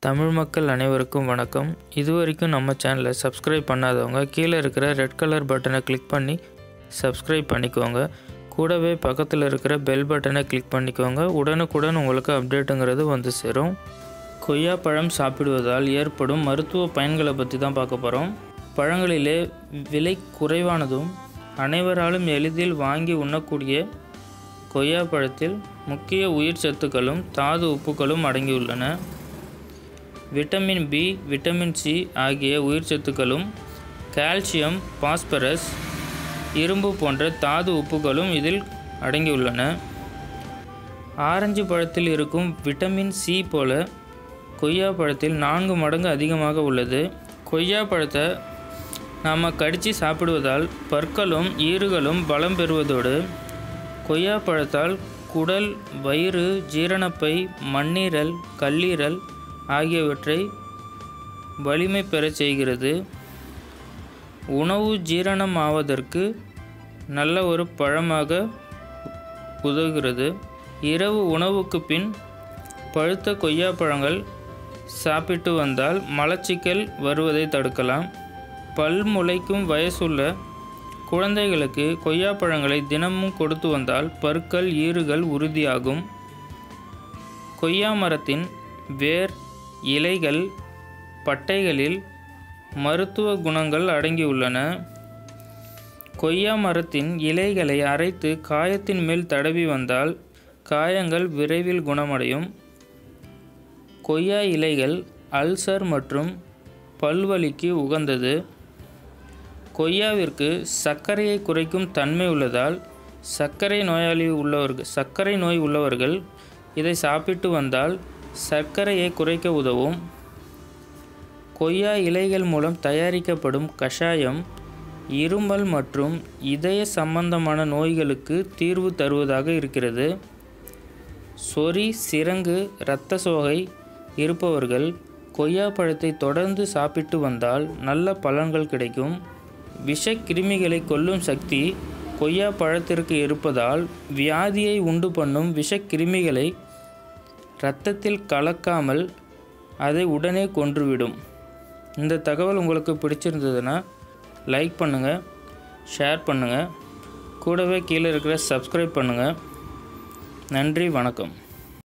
தமிழ் மக்கள் அனைவருக்கும் வணக்கம் இது வரைக்கும் நம்ம சேனலை சப்ஸ்கிரைப் பண்ணாதவங்க கீழே இருக்கிற ரெட் கலர் பட்டனை கிளிக் பண்ணி சப்ஸ்கிரைப் பண்ணிக்கோங்க கூடவே பக்கத்தில் இருக்கிற பெல் பட்டனை கிளிக் பண்ணிக்கோங்க உடனுக்குடன் உங்களுக்கு அப்டேட்டுங்கிறது வந்து சேரும் கொய்யாப்பழம் சாப்பிடுவதால் ஏற்படும் மருத்துவ பயன்களை பற்றி தான் பார்க்க போகிறோம் பழங்களிலே விலை குறைவானதும் அனைவராலும் எளிதில் வாங்கி உண்ணக்கூடிய கொய்யாப்பழத்தில் முக்கிய உயிர் சத்துக்களும் தாது உப்புகளும் அடங்கியுள்ளன விட்டமின் பி விட்டமின் சி ஆகிய உயிர் சத்துக்களும் கால்சியம் பாஸ்பரஸ் இரும்பு போன்ற தாது உப்புகளும் இதில் அடங்கியுள்ளன ஆரஞ்சு பழத்தில் இருக்கும் விட்டமின் சி போல கொய்யா பழத்தில் நான்கு மடங்கு அதிகமாக உள்ளது கொய்யா பழத்தை நாம் கடித்து சாப்பிடுவதால் பற்களும் ஈறுகளும் பலம் பெறுவதோடு கொய்யா பழத்தால் குடல் வயிறு ஜீரணப்பை மண்ணீரல் கல்லீரல் ஆகியவற்றை வலிமை பெறச் செய்கிறது உணவு ஜீரணம் ஆவதற்கு நல்ல ஒரு பழமாக உதவுகிறது இரவு உணவுக்கு பின் பழுத்த கொய்யாப்பழங்கள் சாப்பிட்டு வந்தால் மலச்சிக்கல் வருவதை தடுக்கலாம் பல் முளைக்கும் வயசுள்ள குழந்தைகளுக்கு கொய்யாப்பழங்களை தினமும் கொடுத்து வந்தால் பற்கள் ஈறுகள் உறுதியாகும் கொய்யா மரத்தின் வேர் இலைகள் பட்டைகளில் மருத்துவ குணங்கள் அடங்கியுள்ளன கொய்யா மரத்தின் இலைகளை அரைத்து காயத்தின் மேல் தடவி வந்தால் காயங்கள் விரைவில் குணமடையும் கொய்யா இலைகள் அல்சர் மற்றும் பல்வலிக்கு உகந்தது கொய்யாவிற்கு சர்க்கரையை குறைக்கும் தன்மை உள்ளதால் சர்க்கரை நோயாளி உள்ளவர்கள் சர்க்கரை நோய் உள்ளவர்கள் இதை சாப்பிட்டு வந்தால் சர்க்கரையை குறைக்க உதவும் கொய்யா இலைகள் மூலம் தயாரிக்கப்படும் கஷாயம் இருமல் மற்றும் இதய சம்பந்தமான நோய்களுக்கு தீர்வு தருவதாக இருக்கிறது சொறி சிரங்கு இரத்த சோகை இருப்பவர்கள் கொய்யா பழத்தை தொடர்ந்து சாப்பிட்டு வந்தால் நல்ல பலன்கள் கிடைக்கும் விஷக்கிருமிகளை கொல்லும் சக்தி கொய்யா பழத்திற்கு இருப்பதால் வியாதியை உண்டு பண்ணும் விஷக்கிருமிகளை இரத்தத்தில் கலக்காமல் அதை உடனே கொன்றுவிடும் இந்த தகவல் உங்களுக்கு பிடிச்சிருந்ததுன்னா லைக் பண்ணுங்கள் ஷேர் பண்ணுங்கள் கூடவே கீழே இருக்கிற சப்ஸ்கிரைப் பண்ணுங்கள் நன்றி வணக்கம்